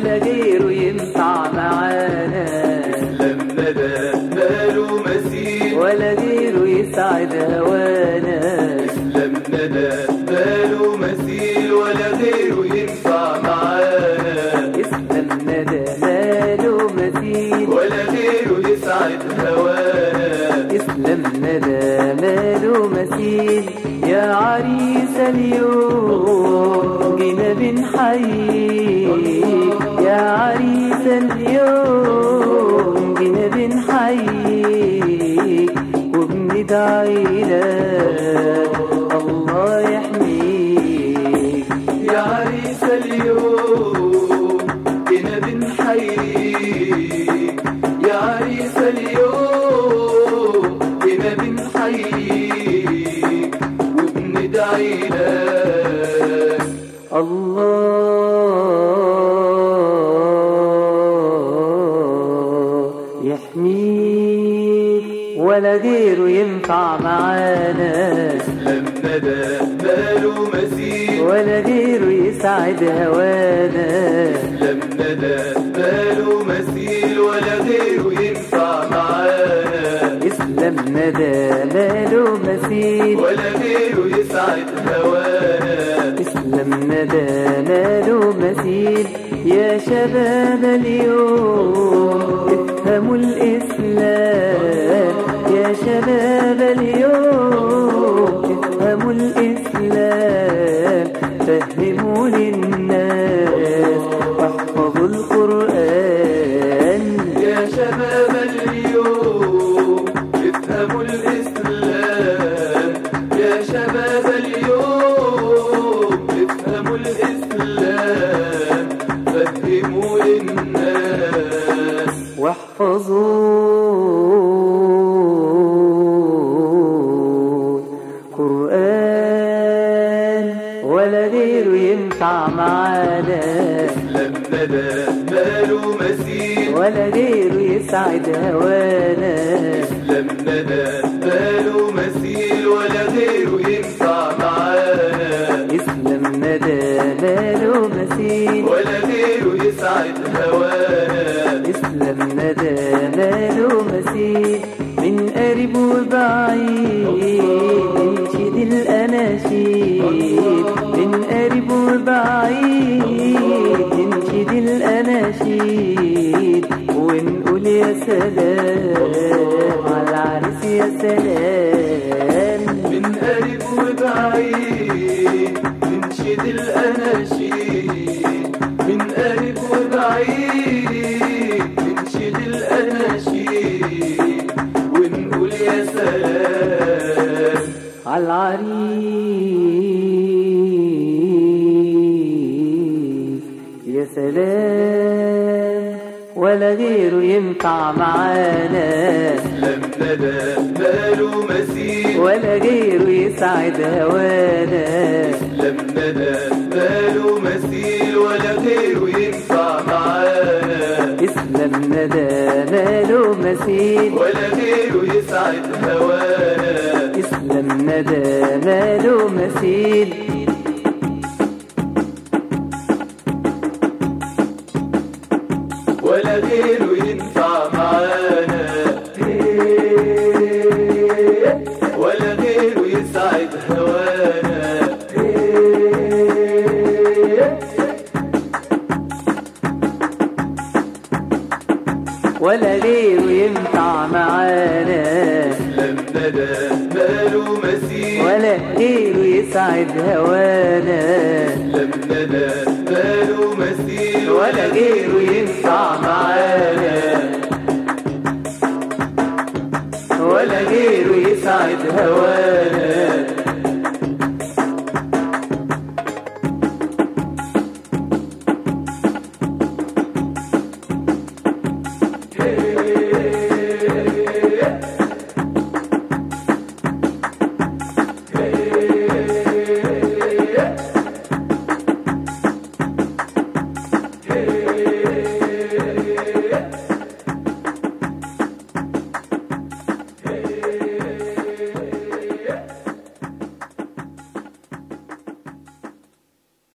ولا غيره ينفع معانا لما ده ماله مثيل ولا غيره يسعد هوانا لما ده ماله مثيل ولا غيره ينفع معانا اسلامنا ده ماله مثيل ولا غيره يسعد هوانا اسلامنا ده ماله مثيل يا عريس اليوم جينا بنحييك يا عريس اليوم جينا بنحييك وبندعي لك الله يحميك يا عريس اليوم جينا بنحييك يا عريس اليوم جينا بنحييك وبندعي لك الله يحميك ولا غيره ينفع معانا لما ده ماله مثيل ولا غيره يسعد هوانا لما ده ماله مثيل ولا غيره ينفع معانا اسلامنا ده ماله مثيل ولا غيره يسعد هوانا اسلامنا ده ماله مثيل يا شباب اليوم افهموا الإسلام يا شباب اليوم افهموا الإسلام فهموا للناس واحفظوا القرآن يا شباب اليوم افهموا الإسلام يا شباب اليوم افهموا الإسلام فهموا للناس واحفظوا قرآن ولا غيره ينفع معانا لما ده ماله مثيل ولا غيره يسعد هوانا لما ده ماله مثيل ولا غيره ينفع معانا اسلامنا ده ماله مثيل ولا غيره يسعد هوانا اسلامنا ده ماله مثيل من قريب وبعيد ننشد الأناشيد من قريب وبعيد ننشد الأناشيد ونقول يا سلام على العريس يا سلام من قريب وبعيد ننشد الأناشيد من قريب وبعيد ننشد الأناشيد ونقول يا سلام على العريس يا سلام ولا غيره ينفع معانا لما ده ماله مثيل ولا غيره يسعد هوانا لما ده ماله مثيل ولا غيره ينفع معانا اسلامنا ده ماله مثيل ولا غيره يسعد هوانا اسلامنا ده ماله مثيل ولا غيره ينفع معانا ولا غيره يسعد هوانا ولا غيره ينفع معانا لما ده ماله مثيل ولا غيره يسعد هوانا لما ده ماله مثيل ولا غيره ينفع معانا ولا غيره يسعد هوانا